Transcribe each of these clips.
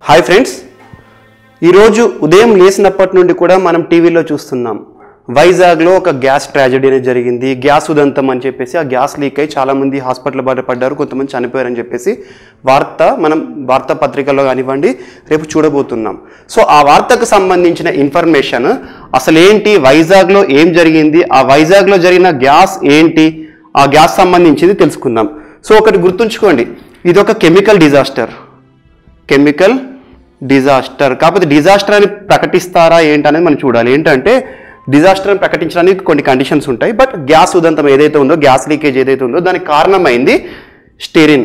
hi friends ఈరోజు ఉదయం లేచినప్పటి నుండి కూడా మనం టీవీలో చూస్తున్నాం వైజాగ్లో ఒక గ్యాస్ ట్రాజడీ అనేది జరిగింది గ్యాస్ ఉదంతం అని చెప్పేసి ఆ గ్యాస్ లీక్ అయి చాలామంది హాస్పిటల్ బాధ పడ్డారు కొంతమంది చనిపోయారని చెప్పేసి వార్త మనం వార్తాపత్రికల్లో కానివ్వండి రేపు చూడబోతున్నాం సో ఆ వార్తకు సంబంధించిన ఇన్ఫర్మేషన్ అసలు ఏంటి వైజాగ్లో ఏం జరిగింది ఆ వైజాగ్లో జరిగిన గ్యాస్ ఏంటి ఆ గ్యాస్ సంబంధించింది తెలుసుకుందాం సో ఒకటి గుర్తుంచుకోండి ఇది ఒక కెమికల్ డిజాస్టర్ కెమికల్ డిజాస్టర్ కాకపోతే డిజాస్టర్ అని ప్రకటిస్తారా ఏంటనేది మనం చూడాలి ఏంటంటే డిజాస్టర్ అని ప్రకటించడానికి కొన్ని కండిషన్స్ ఉంటాయి బట్ గ్యాస్ ఉదంతం ఏదైతే ఉందో గ్యాస్ లీకేజ్ ఏదైతే ఉందో దానికి కారణమైంది స్టెరిన్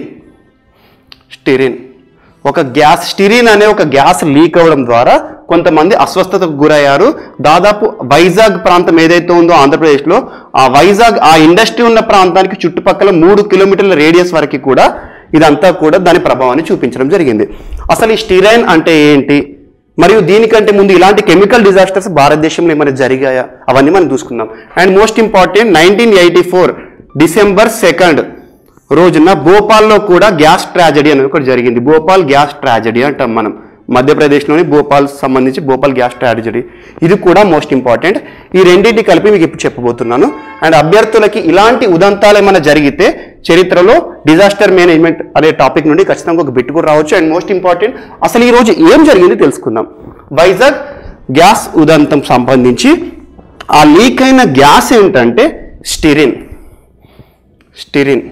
స్టిరిన్ ఒక గ్యాస్ స్టిరిన్ అనే ఒక గ్యాస్ లీక్ అవ్వడం ద్వారా కొంతమంది అస్వస్థతకు గురయ్యారు దాదాపు వైజాగ్ ప్రాంతం ఏదైతే ఉందో ఆంధ్రప్రదేశ్లో ఆ వైజాగ్ ఆ ఇండస్ట్రీ ఉన్న ప్రాంతానికి చుట్టుపక్కల మూడు కిలోమీటర్ల రేడియస్ వరకు కూడా ఇదంతా కూడా దాని ప్రభావాన్ని చూపించడం జరిగింది అసలు ఈ స్టిరైన్ అంటే ఏంటి మరియు దీనికంటే ముందు ఇలాంటి కెమికల్ డిజాస్టర్స్ భారతదేశంలో ఏమైనా జరిగాయా అవన్నీ మనం చూసుకుందాం and most important nineteen eighty four December second రోజున భోపాల్లో కూడా గ్యాస్ ట్రాజడీ అనేది ఒకటి జరిగింది భోపాల్ గ్యాస్ ట్రాజడీ అంటాం మనం మధ్యప్రదేశ్లోని భోపాల్ సంబంధించి భోపాల్ గ్యాస్ ట్రాజడీ ఇది కూడా మోస్ట్ ఇంపార్టెంట్ ఈ రెండింటి కలిపి మీకు ఇప్పుడు చెప్పబోతున్నాను అండ్ అభ్యర్థులకి ఇలాంటి ఉదంతాలు ఏమైనా జరిగితే చరిత్రలో డిజాస్టర్ మేనేజ్మెంట్ అనే టాపిక్ నుండి ఖచ్చితంగా ఒక బిట్ కూడా రావచ్చు అండ్ మోస్ట్ ఇంపార్టెంట్ అసలు ఈ రోజు ఏం జరిగింది తెలుసుకుందాం వైజాగ్ గ్యాస్ ఉదంతం సంబంధించి ఆ లీక్ అయిన గ్యాస్ ఏంటంటే స్టిరిన్ స్టిరిన్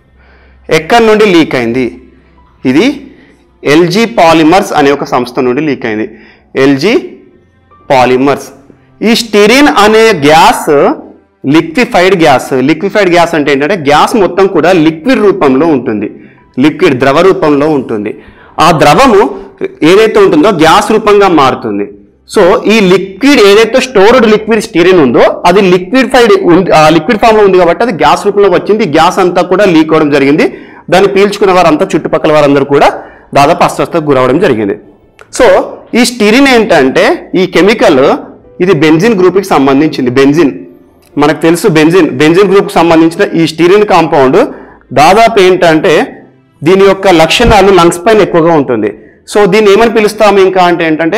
ఎక్కడి నుండి లీక్ అయింది ఇది ఎల్జీ పాలిమర్స్ అనే ఒక సంస్థ నుండి లీక్ అయింది ఎల్జీ పాలిమర్స్ ఈ స్టిరిన్ అనే gas liquefied gas liquefied gas అంటే ఏంటంటే గ్యాస్ మొత్తం కూడా లిక్విడ్ రూపంలో ఉంటుంది లిక్విడ్ ద్రవ రూపంలో ఉంటుంది ఆ ద్రవము ఏదైతే ఉంటుందో గ్యాస్ రూపంగా మారుతుంది సో ఈ లిక్విడ్ ఏదైతే స్టోర్డ్ లిక్విడ్ స్టీరిన్ ఉందో అది లిక్విడ్ఫైడ్ ఉంది ఆ లిక్విడ్ ఫామ్ లో ఉంది కాబట్టి అది గ్యాస్ రూపంలో వచ్చింది గ్యాస్ అంతా కూడా లీక్ అవడం జరిగింది దాన్ని పీల్చుకున్న వారంతా చుట్టుపక్కల వారందరూ కూడా దాదాపు అస్వస్థతకు గురవడం జరిగింది సో ఈ స్టీరిన్ ఏంటంటే ఈ కెమికల్ ఇది బెంజిన్ గ్రూప్కి సంబంధించింది బెంజిన్ మనకు తెలుసు బెంజిన్ బెంజిన్ గ్రూప్కి సంబంధించిన ఈ స్టీరిన్ కాంపౌండ్ దాదాపు ఏంటంటే దీని యొక్క లక్షణాలు లంగ్స్ పైన ఎక్కువగా ఉంటుంది సో దీన్ని ఏమని పిలుస్తాము ఇంకా అంటే ఏంటంటే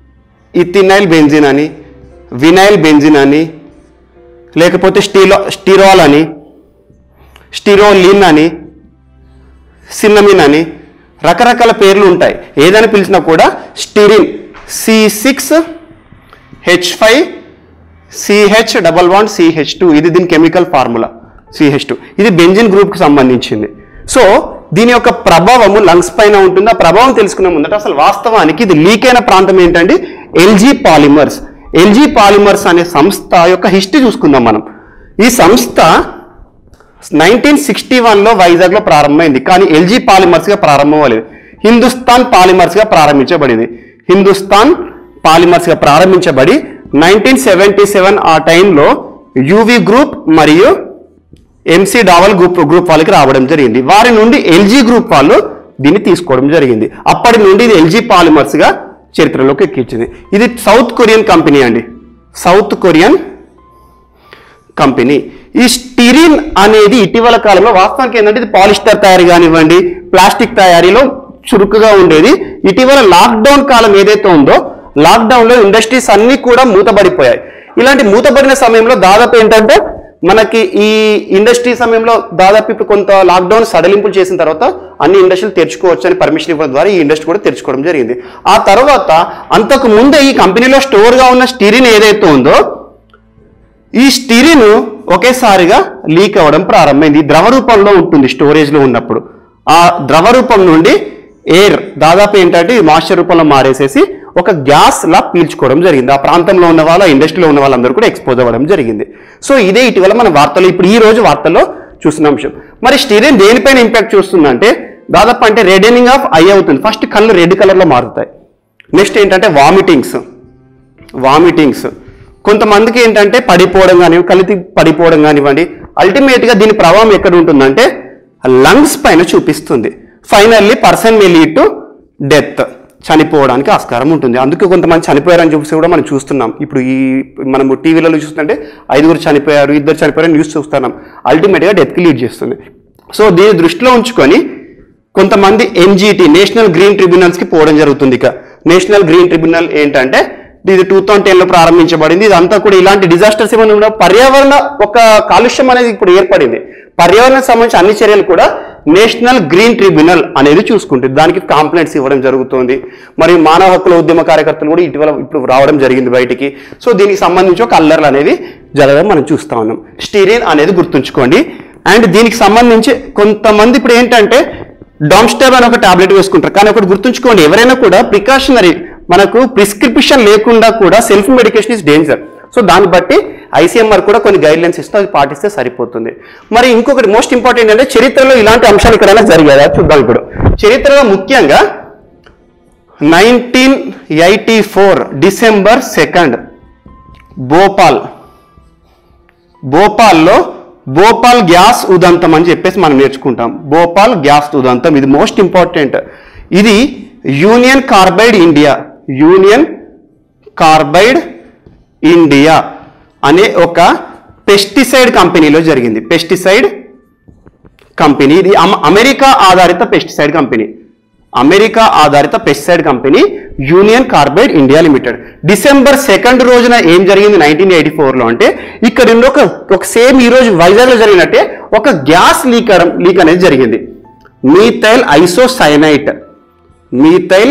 ఇథినైల్ బెంజిన్ అని వినైల్ బెంజిన్ అని లేకపోతే స్టీలో స్టిరాల్ అని స్టిరోలిన్ అని సిన్నమిన్ అని రకరకాల పేర్లు ఉంటాయి ఏదని పిలిచినా కూడా styrene C six H five CH double one CH two ఇది దీని కెమికల్ ఫార్ములా సిహెచ్ టూ ఇది బెంజిన్ గ్రూప్కి సంబంధించింది సో దీని యొక్క ప్రభావము లంగ్స్ పైన ఉంటుంది ఆ ప్రభావం తెలుసుకునే ముందట అసలు వాస్తవానికి ఇది లీక్ అయిన ప్రాంతం ఏంటంటే ఎల్జీ పాలిమర్స్ ఎల్జీ పాలిమర్స్ అనే సంస్థ యొక్క హిస్టరీ చూసుకుందాం మనం ఈ సంస్థ నైన్టీన్ సిక్స్టీ వన్లో వైజాగ్లో ప్రారంభమైంది కానీ ఎల్జీ పాలిమర్స్గా ప్రారంభం అవ్వలేదు హిందుస్థాన్ పాలిమర్స్గా ప్రారంభించబడింది హిందుస్థాన్ పాలిమర్స్గా ప్రారంభించబడి నైన్టీన్ సెవెంటీ సెవెన్ ఆ టైంలో యూవి గ్రూప్ మరియు ఎంసీ డావల్ గ్రూప్ గ్రూప్ వాళ్ళకి రావడం జరిగింది వారి నుండి ఎల్జీ గ్రూప్ వాళ్ళు దీన్ని తీసుకోవడం జరిగింది అప్పటి నుండి ఇది ఎల్జీ పాలిమర్స్గా చరిత్రలోకి ఎక్కించింది ఇది సౌత్ కొరియన్ కంపెనీ అండి సౌత్ కొరియన్ కంపెనీ ఈ స్టిరిన్ అనేది ఇటీవల కాలంలో వాస్తవానికి ఏంటంటే ఇది పాలిస్టర్ తయారీ కానివ్వండి ప్లాస్టిక్ తయారీలో చురుకుగా ఉండేది ఇటీవల లాక్డౌన్ కాలం ఏదైతే ఉందో లాక్డౌన్లో ఇండస్ట్రీస్ అన్నీ కూడా మూతబడిపోయాయి ఇలాంటి మూతబడిన సమయంలో దాదాపు ఏంటంటే మనకి ఈ ఇండస్ట్రీ సమయంలో దాదాపు ఇప్పుడు కొంత లాక్డౌన్ సడలింపులు చేసిన తర్వాత అన్ని ఇండస్ట్రీలు తెరుచుకోవచ్చు అని పర్మిషన్ ఇవ్వడం ద్వారా ఈ ఇండస్ట్రీ కూడా తెరుచుకోవడం జరిగింది ఆ తర్వాత అంతకు ముందే ఈ కంపెనీలో స్టోర్గా ఉన్న స్టిరిన్ ఏదైతే ఉందో ఈ స్టిరిన్ ఒకేసారిగా లీక్ అవ్వడం ప్రారంభమైంది ఈ ద్రవ రూపంలో ఉంటుంది స్టోరేజ్లో ఉన్నప్పుడు ఆ ద్రవ రూపం నుండి ఎయిర్ దాదాపు ఏంటంటే ఈ మాయిశ్చర్ రూపంలో మారేసేసి ఒక గ్యాస్ లా పీల్చుకోవడం జరిగింది ఆ ప్రాంతంలో ఉన్న వాళ్ళు ఆ ఇండస్ట్రీలో ఉన్న వాళ్ళందరూ కూడా ఎక్స్పోజ్ అవ్వడం జరిగింది సో ఇదే ఇటీవల మన వార్తలు ఇప్పుడు ఈ రోజు వార్తల్లో చూసిన అంశం మరి స్టిరిన్ దేనిపైన ఇంపాక్ట్ చూస్తుందంటే దాదాపు అంటే రెడెనింగ్ ఆఫ్ ఐ అవుతుంది ఫస్ట్ కళ్ళు రెడ్ కలర్లో మారుతాయి నెక్స్ట్ ఏంటంటే వామిటింగ్స్ వామిటింగ్స్ కొంతమందికి ఏంటంటే పడిపోవడం కానీ కలిసి పడిపోవడం కానివ్వండి అల్టిమేట్గా దీని ప్రభావం ఎక్కడ ఉంటుందంటే లంగ్స్ పైన చూపిస్తుంది finally person may lead to death చనిపోవడానికి ఆస్కారం ఉంటుంది అందుకే కొంతమంది చనిపోయారని చూసి కూడా మనం చూస్తున్నాం ఇప్పుడు ఈ మనము టీవీలలో చూస్తుంటే ఐదుగురు చనిపోయారు ఇద్దరు చనిపోయారు న్యూస్ చూస్తున్నాం అల్టిమేట్గా డెత్కి లీడ్ చేస్తుంది సో దీన్ని దృష్టిలో ఉంచుకొని కొంతమంది ఎన్జిటి నేషనల్ గ్రీన్ ట్రిబ్యునల్స్ కి పోవడం జరుగుతుంది ఇక నేషనల్ గ్రీన్ ట్రిబ్యునల్ ఏంటంటే ఇది టూ థౌసండ్ టెన్ లో ప్రారంభించబడింది ఇదంతా కూడా ఇలాంటి డిజాస్టర్స్ ఏమైనా ఉన్నా పర్యావరణ ఒక కాలుష్యం అనేది ఇప్పుడు ఏర్పడింది పర్యావరణానికి సంబంధించిన అన్ని చర్యలు కూడా నేషనల్ గ్రీన్ ట్రిబ్యునల్ అనేది చూసుకుంటుంది దానికి కాంప్లైంట్స్ ఇవ్వడం జరుగుతుంది మరియు మానవ హక్కుల ఉద్యమ కార్యకర్తలు కూడా ఇటీవల ఇప్పుడు రావడం జరిగింది బయటికి సో దీనికి సంబంధించి ఒక అల్లర్లు అనేవి జరగడం మనం చూస్తా ఉన్నాం స్టీరియన్ అనేది గుర్తుంచుకోండి అండ్ దీనికి సంబంధించి కొంతమంది ఇప్పుడు ఏంటంటే డామ్స్టర్ అని ఒక టాబ్లెట్ వేసుకుంటారు కానీ ఒకటి గుర్తుంచుకోండి ఎవరైనా కూడా ప్రికాషనరీ మనకు ప్రిస్క్రిప్షన్ లేకుండా కూడా self medication is danger so దాన్ని బట్టి ఐసీఎంఆర్ కూడా కొన్ని గైడ్ లైన్స్ ఇస్తే అది పాటిస్తే సరిపోతుంది మరి ఇంకొకటి మోస్ట్ ఇంపార్టెంట్ అంటే చరిత్రలో ఇలాంటి అంశాలు ఎక్కడైనా జరిగాయా చూద్దాం ఇప్పుడు చరిత్రలో ముఖ్యంగా nineteen eighty four December second Bhopal భోపాల్లో భోపాల్ గ్యాస్ ఉదంతం అని చెప్పేసి మనం నేర్చుకుంటాం భోపాల్ గ్యాస్ ఉదంతం ఇది మోస్ట్ ఇంపార్టెంట్ ఇది Union Carbide India Union Carbide India అనే ఒక పెస్టిసైడ్ కంపెనీలో జరిగింది పెస్టిసైడ్ కంపెనీ ఇది అమ- అమెరికా ఆధారిత పెస్టిసైడ్ కంపెనీ అమెరికా ఆధారిత pesticide company Union Carbide India limited December second రోజున ఏం జరిగింది నైన్టీన్ ఎయిటీ ఫోర్లో అంటే ఇక్కడ ఉన్న ఒక ఒక సేమ్ ఈ రోజు వైజాగ్లో జరిగినట్టే ఒక గ్యాస్ లీక్ లీక్ అనేది జరిగింది మీథైల్ ఐసోసైనైట్ మీథైల్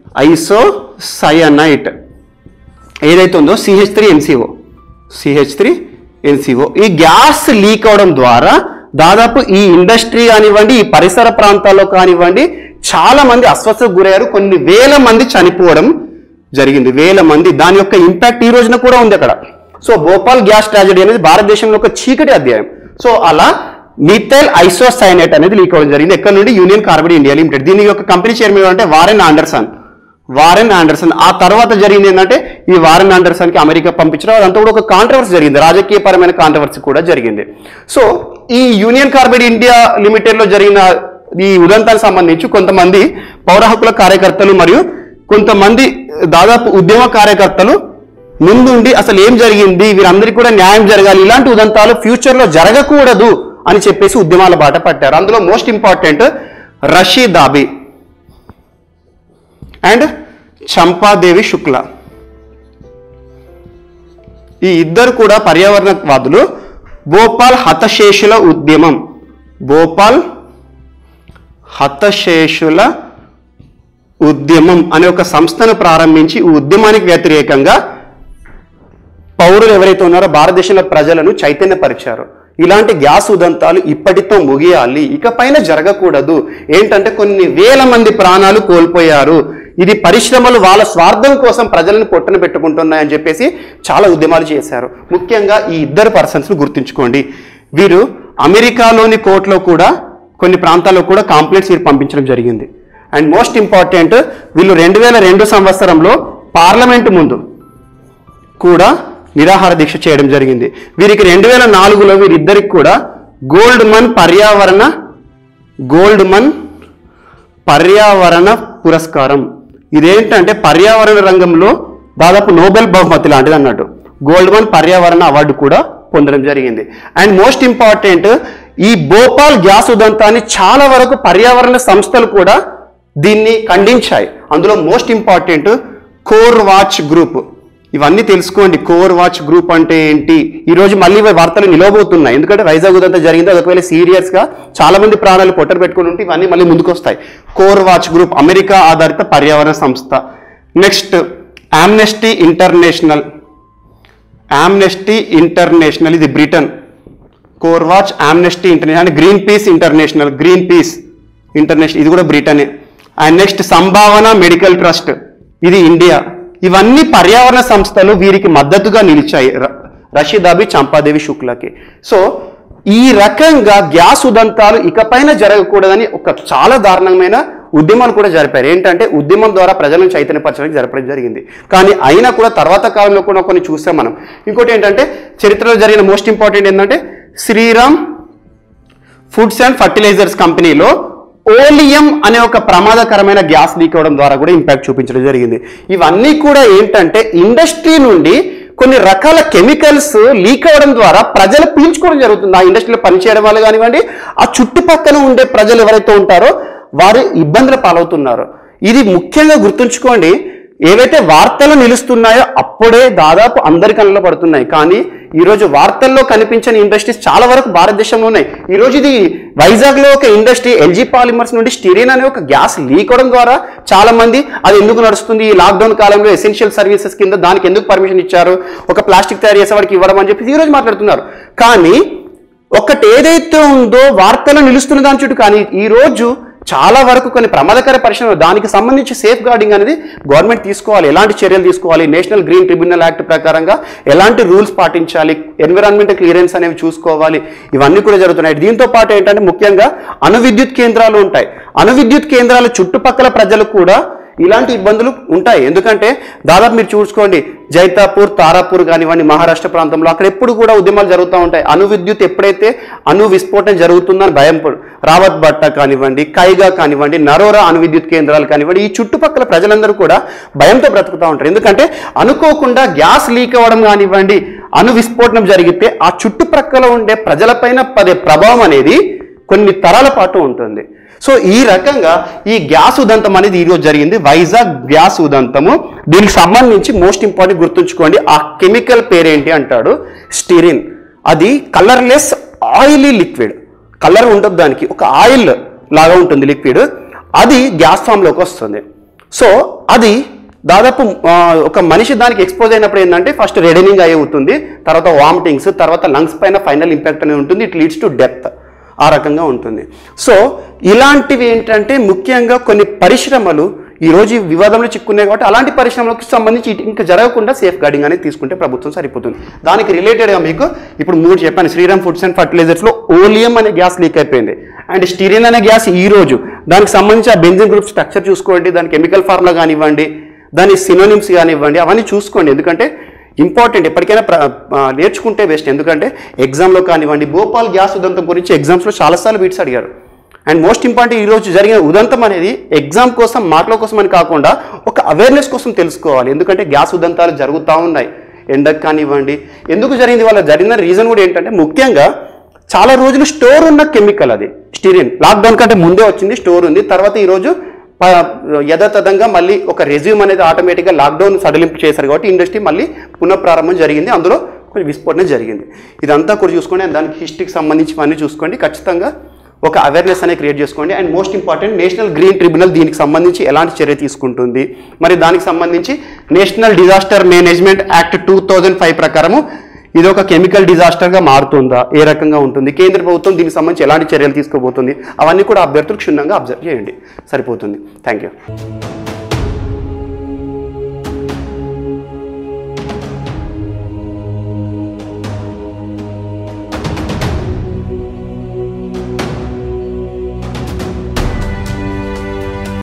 ఐసోసయనైట్ ఏదైతే ఉందో CH three NCO CH three NCO ఈ గ్యాస్ లీక్ అవడం ద్వారా దాదాపు ఈ ఇండస్ట్రీ కానివ్వండి ఈ పరిసర ప్రాంతాల్లో కానివ్వండి చాలా మంది అస్వస్థకు గురయ్యారు కొన్ని వేల మంది చనిపోవడం జరిగింది వేల మంది దాని యొక్క ఇంపాక్ట్ ఈ రోజున కూడా ఉంది అక్కడ సో భోపాల్ గ్యాస్ ట్రాజడీ అనేది భారతదేశంలో ఒక చీకటి అధ్యాయం సో అలా మిథైల్ ఐసోసైనైట్ అనేది లీక్ అవ్వడం జరిగింది ఎక్కడ నుండి యూనియన్ కార్బైడ్ ఇండియా లిమిటెడ్ దీని యొక్క కంపెనీ చైర్మన్ అంటే వారెన్ ఆండర్సన్ వారెన్ ఆండర్సన్ ఆ తర్వాత జరిగింది ఏంటంటే ఈ వారెన్ ఆండర్సన్ కి అమెరికా పంపించడం అదంతా కూడా ఒక కాంట్రవర్సీ జరిగింది రాజకీయపరమైన కాంట్రవర్సీ కూడా జరిగింది సో ఈ యూనియన్ కార్బైడ్ ఇండియా లిమిటెడ్ లో జరిగిన ఈ ఉదంతానికి సంబంధించి కొంతమంది పౌర హక్కుల కార్యకర్తలు మరియు కొంతమంది దాదాపు ఉద్యమ కార్యకర్తలు ముందుండి అసలు ఏం జరిగింది వీరందరికీ కూడా న్యాయం జరగాలి ఇలాంటి ఉదంతాలు ఫ్యూచర్ లో జరగకూడదు అని చెప్పేసి ఉద్యమాల బాట పట్టారు అందులో most important Rashidabi and Champa Devi Shukla ఈ ఇద్దరు కూడా పర్యావరణవాదులు భోపాల్ హతశేషుల ఉద్యమం భోపాల్ హతశేషుల ఉద్యమం అనే ఒక సంస్థను ప్రారంభించి ఈ ఉద్యమానికి వ్యతిరేకంగా పౌరులు ఎవరైతే ఉన్నారో భారతదేశంలో ప్రజలను చైతన్యపరిచారు ఇలాంటి గ్యాస్ ఉదంతాలు ఇప్పటితో ముగియాలి ఇకపైన జరగకూడదు ఏంటంటే కొన్ని వేల మంది ప్రాణాలు కోల్పోయారు ఇది పరిశ్రమలు వాళ్ళ స్వార్థం కోసం ప్రజలను పొట్టన పెట్టుకుంటున్నాయని చెప్పేసి చాలా ఉద్యమాలు చేశారు ముఖ్యంగా ఈ ఇద్దరు పర్సన్స్ గుర్తుంచుకోండి వీరు అమెరికాలోని కోర్టులో కూడా కొన్ని ప్రాంతాల్లో కూడా కాంప్లైంట్స్ వీరు పంపించడం జరిగింది అండ్ మోస్ట్ ఇంపార్టెంట్ వీళ్ళు రెండు వేల రెండు సంవత్సరంలో పార్లమెంటు ముందు కూడా నిరాహార దీక్ష చేయడం జరిగింది వీరికి రెండు వేల నాలుగులో వీరిద్దరికి కూడా గోల్డ్ మన్ పర్యావరణ గోల్డ్ మన్ పర్యావరణ పురస్కారం ఇదేంటంటే పర్యావరణ రంగంలో దాదాపు నోబెల్ బహుమతి లాంటిది అన్నట్టు గోల్డ్ మన్ పర్యావరణ అవార్డు కూడా పొందడం జరిగింది అండ్ మోస్ట్ ఇంపార్టెంట్ ఈ భోపాల్ గ్యాస్ ఉదంతాన్ని చాలా వరకు పర్యావరణ సంస్థలు కూడా దీన్ని ఖండించాయి అందులో most important core watch group ఇవన్నీ తెలుసుకోండి కోర్ వాచ్ గ్రూప్ అంటే ఏంటి ఈ రోజు మళ్ళీ ఇవి వార్తలు నిలవబోతున్నాయి ఎందుకంటే వైజాగ్ ఉదంతా జరిగింది అది ఒకవేళ సీరియస్ గా చాలా మంది ప్రాణాలు పొట్టరు పెట్టుకుని ఉంటే ఇవన్నీ మళ్ళీ ముందుకు వస్తాయి కోర్ వాచ్ గ్రూప్ అమెరికా ఆధారిత పర్యావరణ సంస్థ next Amnesty International Amnesty International ఇది Britain core watch Amnesty International అంటే Greenpeace International Greenpeace International ఇది కూడా బ్రిటనే అండ్ నెక్స్ట్ సంభావన మెడికల్ ట్రస్ట్ ఇది ఇండియా ఇవన్నీ పర్యావరణ సంస్థలు వీరికి మద్దతుగా నిలిచాయి ర- రషీదాబి చంపాదేవి శుక్లకి సో ఈ రకంగా గ్యాస్ ఉదంతాలు ఇకపైన జరగకూడదని ఒక చాలా దారుణమైన ఉద్యమాలు కూడా జరిపారు ఏంటంటే ఉద్యమం ద్వారా ప్రజలను చైతన్యపరచడానికి జరపడం జరిగింది కానీ అయినా కూడా తర్వాత కాలంలో కూడా కొన్ని చూసాం మనం ఇంకోటి ఏంటంటే చరిత్రలో జరిగిన మోస్ట్ ఇంపార్టెంట్ ఏంటంటే శ్రీరామ్ ఫుడ్స్ అండ్ ఫర్టిలైజర్స్ కంపెనీలో ఓలియం అనే ఒక ప్రమాదకరమైన గ్యాస్ లీక్ అవడం ద్వారా కూడా ఇంపాక్ట్ చూపించడం జరిగింది ఇవన్నీ కూడా ఏంటంటే ఇండస్ట్రీ నుండి కొన్ని రకాల కెమికల్స్ లీక్ అవ్వడం ద్వారా ప్రజలు పీల్చుకోవడం జరుగుతుంది ఆ ఇండస్ట్రీలో పనిచేయడం వల్ల కానివ్వండి ఆ చుట్టుపక్కల ఉండే ప్రజలు ఎవరైతే ఉంటారో వారు ఇబ్బందుల పాలవుతున్నారు ఇది ముఖ్యంగా గుర్తుంచుకోండి ఏవైతే వార్తలు నిలుస్తున్నాయో అప్పుడే దాదాపు అందరి కళ్ళలో పడుతున్నాయి కానీ ఈరోజు వార్తల్లో కనిపించని ఇండస్ట్రీస్ చాలా వరకు భారతదేశంలో ఉన్నాయి ఈరోజు ఇది వైజాగ్లో ఒక ఇండస్ట్రీ ఎల్జీ పాలిమర్స్ నుండి స్టిరీన్ అనే ఒక గ్యాస్ లీక్ అవడం ద్వారా చాలా మంది అది ఎందుకు నడుస్తుంది ఈ లాక్డౌన్ కాలంలో ఎసెన్షియల్ సర్వీసెస్ కింద దానికి ఎందుకు పర్మిషన్ ఇచ్చారు ఒక ప్లాస్టిక్ తయారు చేసే వాడికి ఇవ్వడం అని చెప్పి ఈరోజు మాట్లాడుతున్నారు కానీ ఒకటి ఏదైతే ఉందో వార్తలు నిలుస్తున్న దాని చుట్టూ కానీ ఈ రోజు చాలా వరకు కొన్ని ప్రమాదకర పరిశ్రమలు దానికి సంబంధించి సేఫ్ గార్డింగ్ అనేది గవర్నమెంట్ తీసుకోవాలి ఎలాంటి చర్యలు తీసుకోవాలి నేషనల్ గ్రీన్ ట్రిబ్యునల్ యాక్ట్ ప్రకారంగా ఎలాంటి రూల్స్ పాటించాలి ఎన్విరాన్మెంట్ క్లియరెన్స్ అనేవి చూసుకోవాలి ఇవన్నీ కూడా జరుగుతున్నాయి దీంతో పాటు ఏంటంటే ముఖ్యంగా అణు విద్యుత్ కేంద్రాలు ఉంటాయి అణు విద్యుత్ కేంద్రాల చుట్టుపక్కల ప్రజలు కూడా ఇలాంటి ఇబ్బందులు ఉంటాయి ఎందుకంటే దాదాపు మీరు చూసుకోండి జైతాపూర్ తారాపూర్ కానివ్వండి మహారాష్ట్ర ప్రాంతంలో అక్కడ ఎప్పుడు కూడా ఉద్యమాలు జరుగుతూ ఉంటాయి అణు విద్యుత్ ఎప్పుడైతే అణు విస్ఫోటనం జరుగుతుందని భయం పడు- రావత్ భట్ట కానివ్వండి కైగా కానివ్వండి నరోరా అణు విద్యుత్ కేంద్రాలు కానివ్వండి ఈ చుట్టుపక్కల ప్రజలందరూ కూడా భయంతో బ్రతుకుతూ ఉంటారు ఎందుకంటే అనుకోకుండా గ్యాస్ లీక్ అవ్వడం కానివ్వండి అణు విస్ఫోటనం జరిగితే ఆ చుట్టుప్రక్కల ఉండే ప్రజలపైన పడే ప్రభావం అనేది కొన్ని తరాల పాటు ఉంటుంది సో ఈ రకంగా ఈ గ్యాస్ ఉదంతం అనేది ఈరోజు జరిగింది వైజాగ్ గ్యాస్ ఉదంతము దీనికి సంబంధించి మోస్ట్ ఇంపార్టెంట్ గుర్తుంచుకోండి ఆ కెమికల్ పేరేంటి అంటాడు స్టిరిన్ అది కలర్లెస్ ఆయిలీ లిక్విడ్ కలర్ ఉంటుంది దానికి ఒక ఆయిల్ లాగా ఉంటుంది లిక్విడ్ అది గ్యాస్ ఫామ్లోకి వస్తుంది సో అది దాదాపు ఆ, ఒక మనిషి దానికి ఎక్స్పోజ్ అయినప్పుడు ఏంటంటే ఫస్ట్ రెడనింగ్ అయ్యి అవుతుంది తర్వాత వామిటింగ్స్ తర్వాత లంగ్స్ పైన ఫైనల్ ఇంపాక్ట్ అనేది ఉంటుంది ఇట్ లీడ్స్ టు డెత్ ఆ రకంగా ఉంటుంది సో ఇలాంటివి ఏంటంటే ముఖ్యంగా కొన్ని పరిశ్రమలు ఈరోజు ఈ వివాదంలో చిక్కున్నాయి కాబట్టి అలాంటి పరిశ్రమలకు సంబంధించి ఇటు ఇంకా జరగకుండా సేఫ్ గార్డింగ్ అనేది తీసుకుంటే ప్రభుత్వం సరిపోతుంది దానికి రిలేటెడ్గా మీకు ఇప్పుడు మూడు చెప్పాను శ్రీరామ్ ఫుడ్స్ అండ్ ఫర్టిలైజర్స్లో ఓలియం అనే గ్యాస్ లీక్ అయిపోయింది అండ్ స్టీరియన్ అనే గ్యాస్ ఈ రోజు దానికి సంబంధించి ఆ బెంజిన్ గ్రూప్ స్ట్రక్చర్ చూసుకోండి దాని కెమికల్ ఫార్ములా కానివ్వండి దాని సినోనిమ్స్ కానివ్వండి అవన్నీ చూసుకోండి ఎందుకంటే ఇంపార్టెంట్ ఎప్పటికైనా ప్ర- ఆ, నేర్చుకుంటే బెస్ట్ ఎందుకంటే ఎగ్జామ్లో కానివ్వండి భోపాల్ గ్యాస్ ఉదంతం గురించి ఎగ్జామ్స్లో చాలాసార్లు బీట్స్ అడిగారు అండ్ మోస్ట్ ఇంపార్టెంట్ ఈ రోజు జరిగిన ఉదంతం అనేది ఎగ్జామ్ కోసం మాటల కోసం అని కాకుండా ఒక అవేర్నెస్ కోసం తెలుసుకోవాలి ఎందుకంటే గ్యాస్ ఉదంతాలు జరుగుతూ ఉన్నాయి ఎండకు కానివ్వండి ఎందుకు జరిగింది వాళ్ళ జరిగిన రీజన్ కూడా ఏంటంటే ముఖ్యంగా చాలా రోజులు స్టోర్ ఉన్న కెమికల్ అది స్టీరియన్ లాక్డౌన్ కంటే ముందే వచ్చింది స్టోర్ ఉంది తర్వాత ఈరోజు ప- యథాతథంగా మళ్ళీ ఒక రెజ్యూమ్ అనేది ఆటోమేటిక్గా లాక్డౌన్ సడలింపు చేశారు కాబట్టి ఇండస్ట్రీ మళ్ళీ పునఃప్రారంభం జరిగింది అందులో కొంచెం విస్ఫోటనం జరిగింది ఇదంతా కూడా చూసుకోండి and దానికి హిస్టరీకి సంబంధించి అన్నీ చూసుకోండి ఖచ్చితంగా ఒక అవేర్నెస్ అనేది క్రియేట్ చేసుకోండి and most important National Green Tribunal దీనికి సంబంధించి ఎలాంటి చర్య తీసుకుంటుంది మరి దానికి సంబంధించి National Disaster Management Act two thousand five ప్రకారము ఇది ఒక కెమికల్ డిజాస్టర్గా మారుతుందా ఏ రకంగా ఉంటుంది కేంద్ర ప్రభుత్వం దీనికి సంబంధించి ఎలాంటి చర్యలు తీసుకోబోతుంది అవన్నీ కూడా అభ్యర్థులు క్షుణ్ణంగా అబ్జర్వ్ చేయండి సరిపోతుంది థ్యాంక్ యూ